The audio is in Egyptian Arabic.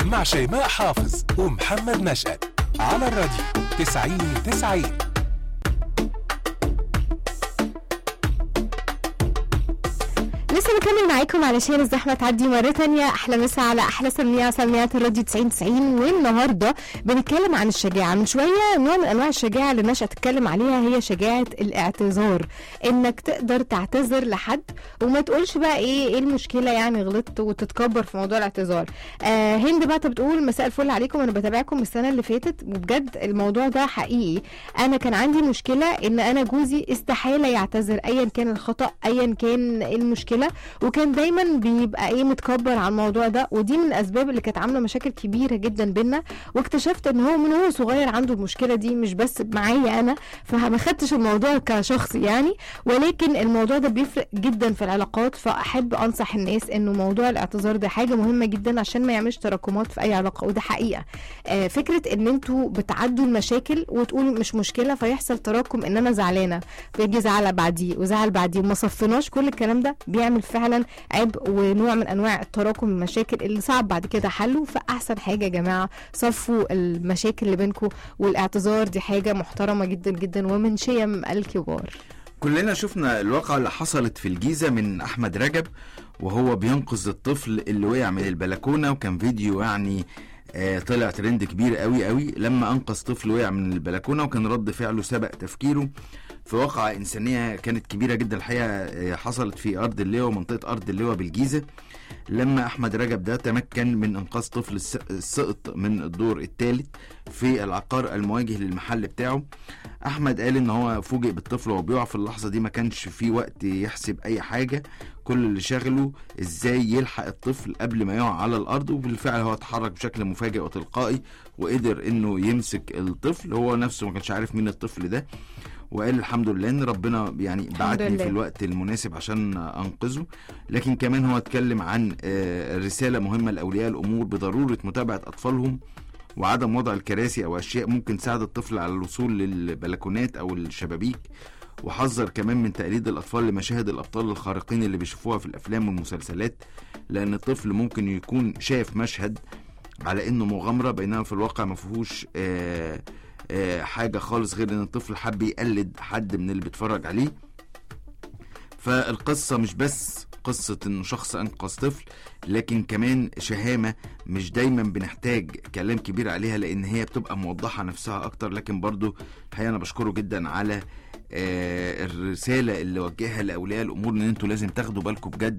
مع شيماء حافظ ومحمد نشأت على الراديو 90 90 لسه بكمل معاكم علشان الزحمه تعدي مره تانية احلى مسا على احلى سميع سميعات الراديو 90 90 والنهارده بنتكلم عن الشجاعه من شويه نوع من انواع الشجاعه اللي الناس هتتكلم عليها هي شجاعه الاعتذار انك تقدر تعتذر لحد وما تقولش بقى ايه ايه المشكله يعني غلطت وتتكبر في موضوع الاعتذار آه هند بقى بتقول مساء الفل عليكم انا بتابعكم السنه اللي فاتت وبجد الموضوع ده حقيقي انا كان عندي مشكله ان انا جوزي استحاله يعتذر ايا كان الخطا ايا كان المشكله وكان دايما بيبقى ايه متكبر على الموضوع ده ودي من الاسباب اللي كانت عامله مشاكل كبيره جدا بينا واكتشفت ان هو من هو صغير عنده المشكله دي مش بس معايا انا فما خدتش الموضوع كشخص يعني ولكن الموضوع ده بيفرق جدا في العلاقات فاحب انصح الناس انه موضوع الاعتذار ده حاجه مهمه جدا عشان ما يعملش تراكمات في اي علاقه وده حقيقه آه فكره ان انتوا بتعدوا المشاكل وتقولوا مش مشكله فيحصل تراكم ان انا زعلانه فيجي زعل بعديه وزعل بعديه وما صفناش كل الكلام ده بيعمل فعلا عبء ونوع من انواع التراكم المشاكل اللي صعب بعد كده حله فاحسن حاجه يا جماعه صفوا المشاكل اللي بينكم والاعتذار دي حاجه محترمه جدا جدا ومن شيم الكبار كلنا شفنا الواقعة اللي حصلت في الجيزة من أحمد رجب وهو بينقذ الطفل اللي وقع من البلكونة وكان فيديو يعني آه طلع ترند كبير قوي قوي لما أنقذ طفل وقع من البلكونة وكان رد فعله سبق تفكيره في واقعة إنسانية كانت كبيرة جدا الحقيقة آه حصلت في أرض اللواء ومنطقة أرض اللواء بالجيزة لما أحمد رجب ده تمكن من إنقاذ طفل الس- السقط من الدور الثالث في العقار المواجه للمحل بتاعه احمد قال ان هو فوجئ بالطفل وهو بيقع في اللحظه دي ما كانش في وقت يحسب اي حاجه كل اللي شاغله ازاي يلحق الطفل قبل ما يقع على الارض وبالفعل هو اتحرك بشكل مفاجئ وتلقائي وقدر انه يمسك الطفل هو نفسه ما كانش عارف مين الطفل ده وقال الحمد لله ان ربنا يعني بعتني لله. في الوقت المناسب عشان انقذه لكن كمان هو اتكلم عن آه، رساله مهمه لاولياء الامور بضروره متابعه اطفالهم وعدم وضع الكراسي او اشياء ممكن تساعد الطفل على الوصول للبلكونات او الشبابيك وحذر كمان من تقليد الاطفال لمشاهد الابطال الخارقين اللي بيشوفوها في الافلام والمسلسلات لان الطفل ممكن يكون شاف مشهد على انه مغامره بينما في الواقع ما فيهوش آه آه حاجه خالص غير ان الطفل حب يقلد حد من اللي بيتفرج عليه فالقصة مش بس قصة انه شخص انقذ طفل لكن كمان شهامة مش دايما بنحتاج كلام كبير عليها لان هي بتبقى موضحة نفسها اكتر لكن برضو الحقيقة انا بشكره جدا على آه الرسالة اللي وجهها لاولياء الامور ان انتوا لازم تاخدوا بالكم بجد